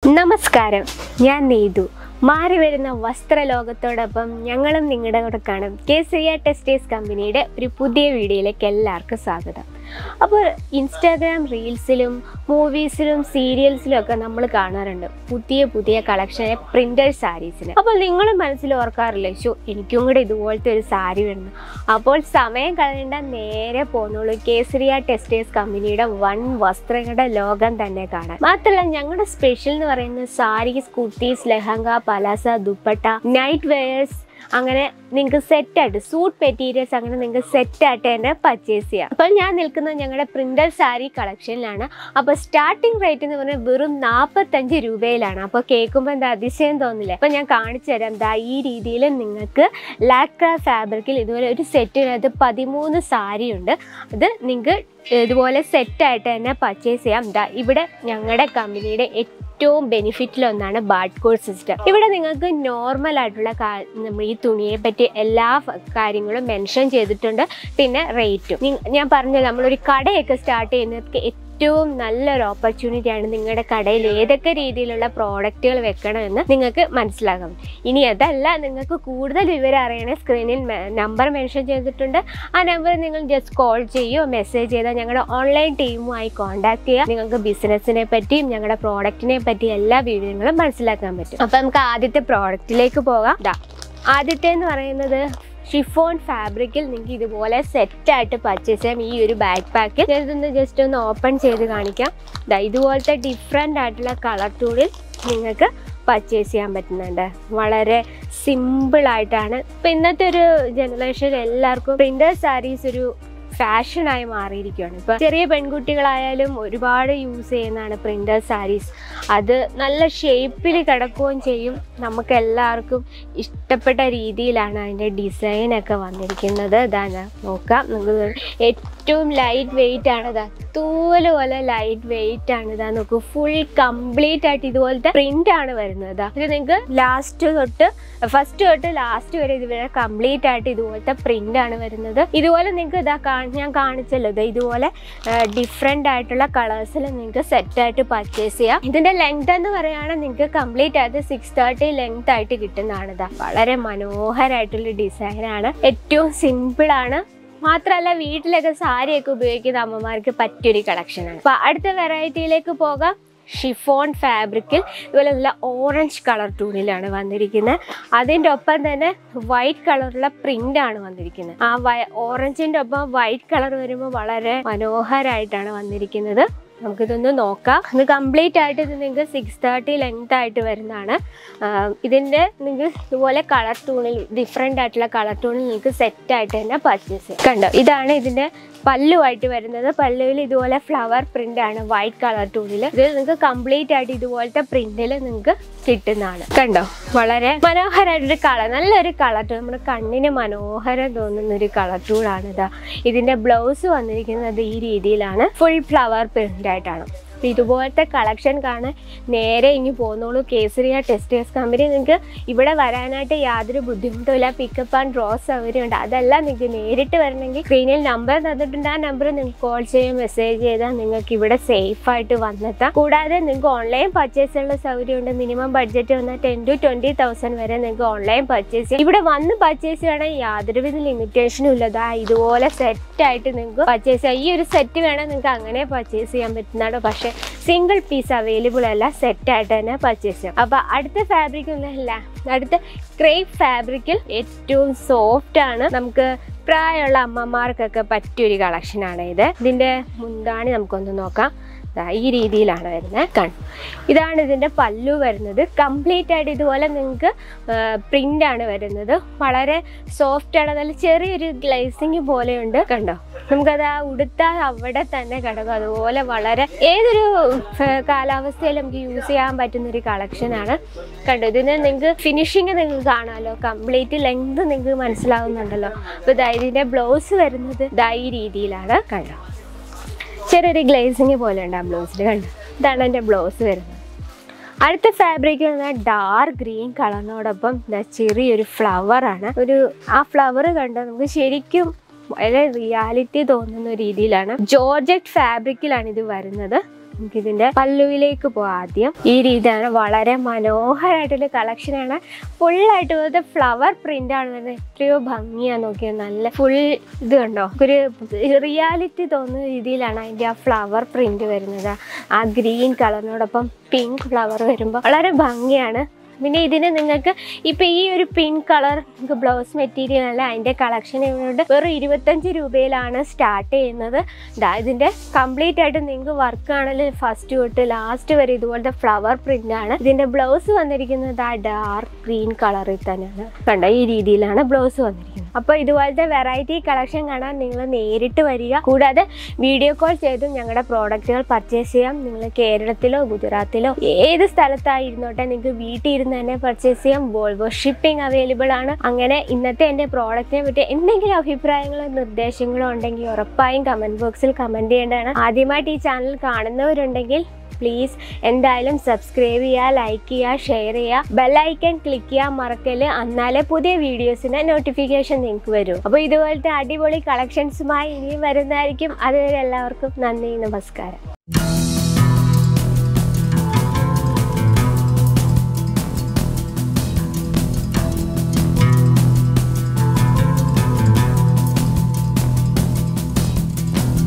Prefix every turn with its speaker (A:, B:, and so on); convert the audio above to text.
A: നമസ്കാരം ഞാൻ നീതു മാറി വരുന്ന വസ്ത്രലോകത്തോടൊപ്പം ഞങ്ങളും നിങ്ങളുടെ കൂടെ കാണും കെ സിയ ടെസ്റ്റേഴ്സ് കമ്പനിയുടെ ഒരു പുതിയ വീഡിയോയിലേക്ക് എല്ലാവർക്കും സ്വാഗതം അപ്പോൾ ഇൻസ്റ്റാഗ്രാം റീൽസിലും മൂവീസിലും സീരിയൽസിലും ഒക്കെ നമ്മൾ കാണാറുണ്ട് പുതിയ പുതിയ കളക്ഷനെ പ്രിന്റഡ് സാരീസിന് അപ്പോൾ നിങ്ങൾ മനസ്സിൽ ഓർക്കാറില്ലേ ഷോ എനിക്കും കൂടെ ഇതുപോലത്തെ ഒരു സാരി വേണം അപ്പോൾ സമയം കളയേണ്ട നേരെ പോന്നോളൂ കേസരിയ ടെസ്റ്റേഴ്സ് കമ്പനിയുടെ വൺ വസ്ത്രങ്ങളുടെ ലോകം തന്നെ കാണാൻ മാത്രമല്ല ഞങ്ങളുടെ സ്പെഷ്യൽ എന്ന് പറയുന്നത് saris kurtis lehenga palazzo dupatta night wears അങ്ങനെ നിങ്ങൾക്ക് സെറ്റായിട്ട് സൂട്ട് മെറ്റീരിയൽസ് അങ്ങനെ നിങ്ങൾക്ക് സെറ്റായിട്ട് തന്നെ പർച്ചേസ് ചെയ്യാം അപ്പോൾ ഞാൻ നിൽക്കുന്നത് ഞങ്ങളുടെ പ്രിന്റഡ് സാരി കളക്ഷനിലാണ് അപ്പോൾ സ്റ്റാർട്ടിംഗ് റേറ്റ് എന്ന് പറഞ്ഞാൽ വെറും നാൽപ്പത്തഞ്ച് രൂപയിലാണ് അപ്പോൾ കേൾക്കുമ്പോൾ എന്താ അതിശയം തോന്നില്ലേ അപ്പോൾ ഞാൻ കാണിച്ചു തരാം ദാ ഈ രീതിയിൽ നിങ്ങൾക്ക് ലാക്ര ഫാബ്രിക്കിൽ ഇതുപോലെ ഒരു സെറ്റിനകത്ത് പതിമൂന്ന് സാരി ഉണ്ട് അത് നിങ്ങൾക്ക് ഇതുപോലെ സെറ്റായിട്ട് തന്നെ പർച്ചേസ് ചെയ്യാം ദാ ഇവിടെ ഞങ്ങളുടെ കമ്പനിയുടെ ഏറ്റവും ബെനിഫിറ്റിലൊന്നാണ് ബാഡ് കോഡ് സിസ്റ്റം ഇവിടെ നിങ്ങൾക്ക് നോർമൽ ആയിട്ടുള്ള കാ- നമ്മൾ ഈ തുണിയെ പറ്റി എല്ലാ ഫ- കാര്യങ്ങളും മെൻഷൻ ചെയ്തിട്ടുണ്ട് പിന്നെ റേറ്റും ഞാൻ പറഞ്ഞത് നമ്മളൊരു കടയൊക്കെ സ്റ്റാർട്ട് ചെയ്യുന്നവർക്ക് ഏറ്റവും നല്ലൊരു ഓപ്പർച്യൂണിറ്റിയാണ് നിങ്ങളുടെ കടയിൽ ഏതൊക്കെ രീതിയിലുള്ള പ്രോഡക്റ്റുകൾ വെക്കണമെന്ന് നിങ്ങൾക്ക് മനസ്സിലാകും ഇനി അതല്ല നിങ്ങൾക്ക് കൂടുതൽ വിവരം അറിയണേ സ്ക്രീനിൽ നമ്പർ മെൻഷൻ ചെയ്തിട്ടുണ്ട് ആ നമ്പർ നിങ്ങൾ ജസ്റ്റ് കോൾ ചെയ്യുകയോ മെസ്സേജ് ചെയ്താൽ ഞങ്ങളുടെ ഓൺലൈൻ ടീമുമായി കോൺടാക്ട് ചെയ്യുക നിങ്ങൾക്ക് ബിസിനസ്സിനെ പറ്റിയും ഞങ്ങളുടെ പ്രോഡക്റ്റിനെ പറ്റിയും എല്ലാ വിവരങ്ങളും മനസ്സിലാക്കാൻ പറ്റും അപ്പം നമുക്ക് ആദ്യത്തെ പ്രോഡക്റ്റിലേക്ക് പോകാം ദാ ആദ്യത്തെ എന്ന് പറയുന്നത് ഷിഫോൺ ഫാബ്രിക്കിൽ നിങ്ങൾക്ക് ഇതുപോലെ സെറ്റായിട്ട് പർച്ചേസ് ചെയ്യാം ഈ ഒരു ബാക്ക് പാക്കിൽ ഞാനിതൊന്ന് ജസ്റ്റ് ഒന്ന് ഓപ്പൺ ചെയ്ത് കാണിക്കാം ദാ ഇതുപോലത്തെ ഡിഫറെൻ്റ് ആയിട്ടുള്ള കളർ ടൂണിൽ നിങ്ങൾക്ക് പർച്ചേസ് ചെയ്യാൻ പറ്റുന്നുണ്ട് വളരെ സിമ്പിളായിട്ടാണ് ഇപ്പം ഇന്നത്തെ ഒരു ജനറേഷൻ എല്ലാവർക്കും പ്രിൻ്റർ സാരീസ് ഒരു ഫാഷനായി മാറിയിരിക്കുകയാണ് ഇപ്പം ചെറിയ പെൺകുട്ടികളായാലും ഒരുപാട് യൂസ് ചെയ്യുന്നതാണ് പ്രിൻ്റർ സാരീസ് അത് നല്ല ഷേപ്പിൽ കിടക്കുകയും ചെയ്യും നമുക്ക് എല്ലാവർക്കും ഇഷ്ടപ്പെട്ട രീതിയിലാണ് അതിൻ്റെ ഡിസൈനൊക്കെ വന്നിരിക്കുന്നത് ഇതാ ഞാൻ നോക്കാം നമുക്ക് ഏറ്റവും ലൈറ്റ് വെയിറ്റ് ആണ് ഇതാ തൂവല് പോലെ ലൈറ്റ് വെയിറ്റ് ആണ് ഇതാ നോക്കൂ ഫുൾ കംപ്ലീറ്റ് ആയിട്ട് ഇതുപോലത്തെ പ്രിന്റ് ആണ് വരുന്നത് ഇതാ. ഇത് നിങ്ങൾക്ക് ലാസ്റ്റ് തൊട്ട് ഫസ്റ്റ് തൊട്ട് ലാസ്റ്റ് വരെ ഇതുവരെ കംപ്ലീറ്റ് ആയിട്ട് ഇതുപോലത്തെ പ്രിന്റ് ആണ് വരുന്നത് ഇതുപോലെ നിങ്ങൾക്ക് ഇതാ കാ- ഞാൻ കാണിച്ചല്ലോ ഇത് ഇതുപോലെ ഡിഫറെൻ്റ് ആയിട്ടുള്ള കളേഴ്സിൽ നിങ്ങൾക്ക് സെറ്റായിട്ട് പർച്ചേസ് ചെയ്യാം ഇതിന്റെ ലെങ്ത് എന്ന് പറയുകയാണെങ്കിൽ നിങ്ങൾക്ക് കംപ്ലീറ്റ് ആയിട്ട് സിക്സ് തേർട്ടി ലെങ്ത് ആയിട്ട് കിട്ടുന്നതാണ് ഇതാ വളരെ മനോഹരമായിട്ടുള്ള ഡിസൈനാണ് ഏറ്റവും സിമ്പിൾ ആണ് മാത്രമല്ല വീട്ടിലൊക്കെ സാരിയൊക്കെ ഉപയോഗിക്കുന്ന അമ്മമാർക്ക് പറ്റിയൊരു കളക്ഷനാണ് അപ്പൊ അടുത്ത വെറൈറ്റിയിലേക്ക് പോകാം ഷിഫോൺ ഫാബ്രിക്കിൽ ഇതുപോലെ നല്ല ഓറഞ്ച് കളർ ടൂണിലാണ് വന്നിരിക്കുന്നത് അതിൻ്റെ ഒപ്പം തന്നെ വൈറ്റ് കളറുള്ള പ്രിന്റ് ആണ് വന്നിരിക്കുന്നത് ആ വൈ ഓറഞ്ചിൻ്റെ ഒപ്പം വൈറ്റ് കളർ വരുമ്പോൾ വളരെ മനോഹരമായിട്ടാണ് വന്നിരിക്കുന്നത് നമുക്കിതൊന്ന് നോക്കാം ഇത് കംപ്ലീറ്റ് ആയിട്ട് ഇത് നിങ്ങൾക്ക് സിക്സ് തേർട്ടി ലെങ്ത് ആയിട്ട് വരുന്നതാണ് ആഹ് ഇതിൻ്റെ നിങ്ങൾക്ക് ഇതുപോലെ കളർ ടൂണിൽ ഡിഫറെൻ്റ് ആയിട്ടുള്ള കളർ ടൂണിൽ നിങ്ങൾക്ക് സെറ്റായിട്ട് തന്നെ പർച്ചേസ് ചെയ്യാം കണ്ടോ ഇതാണ് ഇതിൻ്റെ പല്ലുമായിട്ട് വരുന്നത് പല്ലുവിൽ ഇതുപോലെ ഫ്ലവർ പ്രിന്റ് ആണ് വൈറ്റ് കളർ ടൂണിൽ ഇത് നിങ്ങൾക്ക് കംപ്ലീറ്റ് ആയിട്ട് ഇതുപോലത്തെ പ്രിന്റിൽ നിങ്ങൾക്ക് കിട്ടുന്നതാണ് കണ്ടോ വളരെ മനോഹരമായിട്ടൊരു കളർ നല്ലൊരു കളർ ടൂൺ നമ്മുടെ കണ്ണിന് മനോഹരം തോന്നുന്ന ഒരു കളർ ടൂണാണ് ഇതാ ഇതിന്റെ ബ്ലൗസ് വന്നിരിക്കുന്നത് ഈ രീതിയിലാണ് ഫുൾ ഫ്ലവർ പ്രിന്റ് ആയിട്ടാണ് അപ്പൊ ഇതുപോലത്തെ കളക്ഷൻ കാണാൻ നേരെ ഇനി പോന്നോളൂ കേസരിയ ടെസ്റ്റേഴ്സ് കമ്പനി നിങ്ങൾക്ക് ഇവിടെ വരാനായിട്ട് യാതൊരു ബുദ്ധിമുട്ടുമില്ല പിക്കപ്പ് ആൻഡ് ഡ്രോ സൗകര്യമുണ്ട് അതെല്ലാം നിങ്ങൾക്ക് നേരിട്ട് വരണമെങ്കിൽ സ്ക്രീനിൽ നമ്പർ തന്നിട്ടുണ്ട് ആ നമ്പർ നിങ്ങൾക്ക് കോൾ ചെയ്യുക മെസ്സേജ് ചെയ്താൽ നിങ്ങൾക്ക് ഇവിടെ സേഫ് ആയിട്ട് വന്നെത്താം കൂടാതെ നിങ്ങൾക്ക് ഓൺലൈൻ പർച്ചേസിനുള്ള സൗകര്യമുണ്ട് മിനിമം ബഡ്ജറ്റ് വന്നാൽ ടെൻ ടു ട്വൻറ്റി തൗസൻഡ് വരെ നിങ്ങൾക്ക് ഓൺലൈൻ പർച്ചേസ് ചെയ്യാം ഇവിടെ വന്ന് പർച്ചേസ് ചെയ്യണമെങ്കിൽ യാതൊരുവിധ ലിമിറ്റേഷനും ഇല്ലതാ ഇതുപോലെ സെറ്റായിട്ട് നിങ്ങൾക്ക് പർച്ചേസ് ചെയ്യാം ഈ ഒരു സെറ്റ് വേണം നിങ്ങൾക്ക് അങ്ങനെ പർച്ചേസ് ചെയ്യാൻ പറ്റുന്നതാണ് പക്ഷേ സിംഗിൾ പീസ് അവൈലബിൾ അല്ല സെറ്റായിട്ട് തന്നെ പർച്ചേസ് ചെയ്യാം അപ്പോൾ അടുത്ത ഫാബ്രിക് ഒന്നുമില്ല അടുത്ത ക്രേപ്പ് ഫാബ്രിക്കിൽ ഏറ്റവും സോഫ്റ്റ് ആണ് നമുക്ക് പ്രായമുള്ള അമ്മമാർക്കൊക്കെ പറ്റിയൊരു കളക്ഷനാണ് ഇത് ഇതിൻ്റെ മുന്താണി നമുക്കൊന്ന് നോക്കാം ദാ ഈ രീതിയിലാണ് വരുന്നത് കൺ ഇതാണ് ഇതിൻ്റെ പല്ലു വരുന്നത് കംപ്ലീറ്റ് ആയിട്ട് ഇതുപോലെ നിങ്ങൾക്ക് പ്രിൻ്റ് ആണ് വരുന്നത് വളരെ സോഫ്റ്റ് ആണ് നല്ല ചെറിയൊരു ഗ്ലേസിങ് പോലെയുണ്ട് കണ്ടോ നമുക്കത് ആ ഉടുത്താൽ അവിടെ തന്നെ കിടക്കും അതുപോലെ വളരെ ഏതൊരു ഏർ, കാലാവസ്ഥയിലും നമുക്ക് യൂസ് ചെയ്യാൻ പറ്റുന്ന ഒരു കളക്ഷനാണ് കണ്ടോ ഇതിന് നിങ്ങൾക്ക് ഫിനിഷിങ് നിങ്ങൾക്ക് കാണാമല്ലോ കംപ്ലീറ്റ് ലെങ്ത് നിങ്ങൾക്ക് മനസ്സിലാവുന്നുണ്ടല്ലോ അപ്പോൾ ഇതാ ഇതിൻ്റെ ബ്ലൗസ് വരുന്നത് ഇതാ ഈ രീതിയിലാണ് കണ്ടോ ചെറിയൊരു ഗ്ലേസിങ് പോലെ ഉണ്ട് ആ ബ്ലൗസിൽ കണ്ടു ഇതാണ് എൻ്റെ ബ്ലൗസ് വരുന്നത് അടുത്ത ഫാബ്രിക് പറഞ്ഞാൽ ഡാർക്ക് ഗ്രീൻ കളറിനോടൊപ്പം ദാ ചെറിയൊരു flower ആണ് ഒരു ആ ഫ്ലവർ കണ്ടാൽ നമുക്ക് ശരിക്കും വളരെ റിയാലിറ്റി തോന്നുന്ന രീതിയിലാണ് ജോർജറ്റ് ഫാബ്രിക്കിലാണ് ഇത് വരുന്നത് നമുക്ക് ഇതിന്റെ പല്ലുവിലേക്ക് പോകാം ആദ്യം ഈ രീതിയാണ് വളരെ മനോഹരമായിട്ടൊരു കളക്ഷനാണ് ഫുള്ളായിട്ട് വരുന്നത് ഫ്ലവർ പ്രിന്റ് ആണ് വരുന്നത് എത്രയോ ഭംഗിയാ നോക്കിയാൽ നല്ല ഫുൾ ഇത് കണ്ടോ ഒരു റിയാലിറ്റി തോന്നുന്ന രീതിയിലാണ് അതിന്റെ ആ ഫ്ലവർ പ്രിന്റ് വരുന്നത് ആ ഗ്രീൻ കളറിനോടൊപ്പം പിങ്ക് ഫ്ലവർ വരുമ്പോൾ വളരെ ഭംഗിയാണ് പിന്നെ ഇതിന് നിങ്ങൾക്ക് ഇപ്പം ഈ ഒരു പിങ്ക് കളർ നിങ്ങൾക്ക് ബ്ലൗസ് മെറ്റീരിയൽ അല്ല അതിൻ്റെ കളക്ഷൻ ഇവിടെ വെറും ഇരുപത്തഞ്ച് രൂപയിലാണ് സ്റ്റാർട്ട് ചെയ്യുന്നത് ദാ ഇതിൻ്റെ കംപ്ലീറ്റ് ആയിട്ട് നിങ്ങൾക്ക് വർക്ക് ആണെങ്കിൽ ഫസ്റ്റ് തൊട്ട് ലാസ്റ്റ് വരെ ഇതുപോലത്തെ ഫ്ലവർ പ്രിന്റ് ആണ് ഇതിൻ്റെ ബ്ലൗസ് വന്നിരിക്കുന്നത് ആ ഡാർക്ക് ഗ്രീൻ കളറിൽ തന്നെയാണ് കണ്ടോ ഈ രീതിയിലാണ് ബ്ലൗസ് വന്നിരിക്കുന്നത് അപ്പോൾ ഇതുപോലത്തെ വെറൈറ്റി കളക്ഷൻ കാണാൻ നിങ്ങൾ നേരിട്ട് വരിക കൂടാതെ വീഡിയോ കോൾ ചെയ്തും ഞങ്ങളുടെ പ്രോഡക്റ്റുകൾ പർച്ചേസ് ചെയ്യാം നിങ്ങൾ കേരളത്തിലോ ഗുജറാത്തിലോ ഏത് സ്ഥലത്തായിരുന്നോട്ടെ നിങ്ങൾക്ക് വീട്ടിൽ ഇരുന്ന് തന്നെ പർച്ചേസ് ചെയ്യാം വോൾവോ ഷിപ്പിംഗ് അവൈലബിൾ ആണ് അങ്ങനെ ഇന്നത്തെ എൻ്റെ പ്രോഡക്റ്റിനെ പറ്റി എന്തെങ്കിലും അഭിപ്രായങ്ങളോ നിർദ്ദേശങ്ങളോ ഉണ്ടെങ്കിൽ ഉറപ്പായും കമൻറ്റ് ബോക്സിൽ കമൻറ്റ് ചെയ്യേണ്ടതാണ് ആദ്യമായിട്ട് ഈ ചാനൽ കാണുന്നവരുണ്ടെങ്കിൽ പ്ലീസ് എന്തായാലും സബ്സ്ക്രൈബ് ചെയ്യുക ലൈക്ക് ചെയ്യുക ഷെയർ ചെയ്യുക ബെല്ലൈക്കൺ ക്ലിക്ക് ചെയ്യാൻ മറക്കല് എന്നാലേ പുതിയ വീഡിയോസിന് നോട്ടിഫിക്കേഷൻ നിങ്ങൾക്ക് വരും അപ്പോൾ ഇതുപോലത്തെ അടിപൊളി കളക്ഷൻസുമായി ഇനിയും വരുന്നതായിരിക്കും അതുവരെ എല്ലാവർക്കും നന്ദി നമസ്കാരം